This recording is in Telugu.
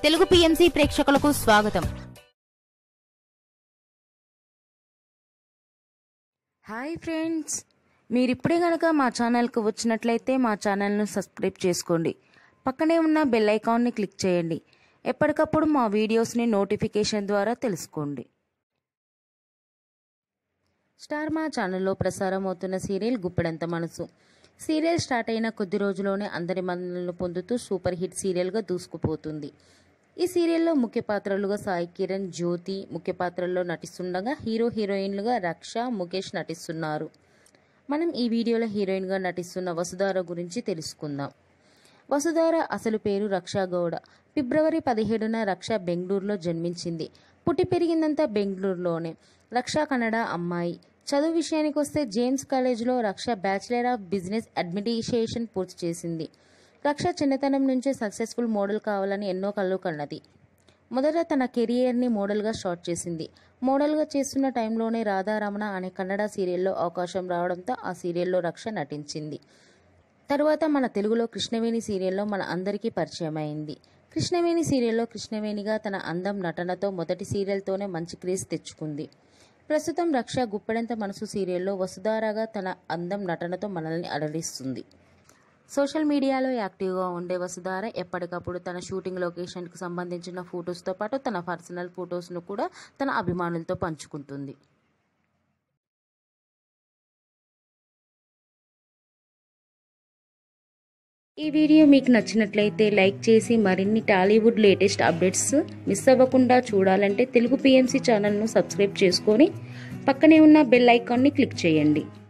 తెలుగు పిఎంసి ప్రేక్షకులకు స్వాగతం హాయ్ ఫ్రెండ్స్ మీరు ఇప్పుడే కనుక మా ఛానల్కి వచ్చినట్లయితే మా ఛానల్ను సబ్స్క్రైబ్ చేసుకోండి పక్కనే ఉన్న బెల్ ఐకాన్ని క్లిక్ చేయండి ఎప్పటికప్పుడు మా వీడియోస్ని నోటిఫికేషన్ ద్వారా తెలుసుకోండి స్టార్ మా ఛానల్లో ప్రసారం అవుతున్న సీరియల్ గుప్పెడంత మనసు సీరియల్ స్టార్ట్ అయిన కొద్ది రోజుల్లోనే అందరి మన్ననలు పొందుతూ సూపర్ హిట్ సీరియల్గా దూసుకుపోతుంది ఈ సీరియల్లో ముఖ్య పాత్రలుగా సాయి కిరణ్ జ్యోతి ముఖ్య పాత్రల్లో నటిస్తుండగా హీరో హీరోయిన్లుగా రక్ష ముఖేష్ నటిస్తున్నారు మనం ఈ వీడియోలో హీరోయిన్గా నటిస్తున్న వసుధార గురించి తెలుసుకుందాం వసుధార అసలు పేరు రక్షా గౌడ ఫిబ్రవరి పదిహేడున రక్ష బెంగళూరులో జన్మించింది పుట్టి పెరిగిందంతా బెంగళూరులోనే రక్ష కన్నడ అమ్మాయి చదువు విషయానికి వస్తే జేమ్స్ కాలేజ్లో రక్ష బ్యాచిలర్ ఆఫ్ బిజినెస్ అడ్మినిస్ట్రేషన్ పూర్తి చేసింది రక్ష చిన్నతనం నుంచే సక్సెస్ఫుల్ మోడల్ కావాలని ఎన్నో కళ్ళు కన్నది మొదట తన కెరియర్ని మోడల్గా స్టార్ట్ చేసింది మోడల్గా చేస్తున్న టైంలోనే రాధారమణ అనే కన్నడ సీరియల్లో అవకాశం రావడంతో ఆ సీరియల్లో రక్ష నటించింది తరువాత మన తెలుగులో కృష్ణవేణి సీరియల్లో మన అందరికీ పరిచయం అయింది కృష్ణవేణి సీరియల్లో కృష్ణవేణిగా తన అందం నటనతో మొదటి సీరియల్తోనే మంచి క్రేజ్ తెచ్చుకుంది ప్రస్తుతం రక్ష గుప్పెడంత మనసు సీరియల్లో వసుధారాగా తన అందం నటనతో మనల్ని అలరిస్తుంది సోషల్ మీడియాలో యాక్టివ్గా ఉండే వసుధార ఎప్పటికప్పుడు తన షూటింగ్ లొకేషన్కి సంబంధించిన ఫొటోస్తో పాటు తన పర్సనల్ ఫొటోస్ను కూడా తన అభిమానులతో పంచుకుంటుంది ఈ వీడియో మీకు నచ్చినట్లయితే లైక్ చేసి మరిన్ని టాలీవుడ్ లేటెస్ట్ అప్డేట్స్ మిస్ అవ్వకుండా చూడాలంటే తెలుగు పిఎంసి ఛానల్ను సబ్స్క్రైబ్ చేసుకొని పక్కనే ఉన్న బెల్ ఐకాన్ని క్లిక్ చేయండి